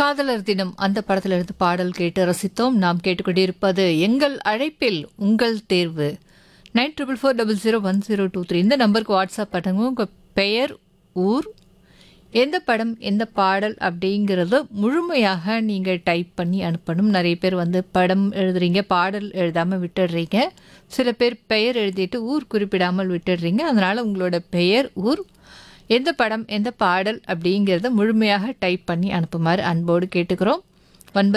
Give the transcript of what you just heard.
காதலர் தினம் அந்த படத்துல இருந்து பாடல் கேட்டு ரசித்தோம் நாம் கேட்டுக்கொண்டிருப்பது எங்கள் அழைப்பில் உங்கள் தேர்வு nine triple four double zero one zero two three இந்த நம்பருக்கு வாட்ஸ்அப் பண்ணுங்க உங்கள் பெயர் ஊர் எந்த படம் எந்த பாடல் அப்படிங்கிறத முழுமையாக நீங்கள் டைப் பண்ணி அனுப்பணும் நிறைய பேர் வந்து படம் எழுதுறீங்க பாடல் எழுதாமல் விட்டுடுறீங்க சில பேர் பெயர் எழுதிட்டு ஊர் குறிப்பிடாமல் விட்டுடுறீங்க அதனால் உங்களோட பெயர் ஊர் எந்த படம் எந்த பாடல் அப்படிங்கிறத முழுமையாக டைப் பண்ணி அனுப்புமாறு அன்போடு கேட்டுக்கிறோம்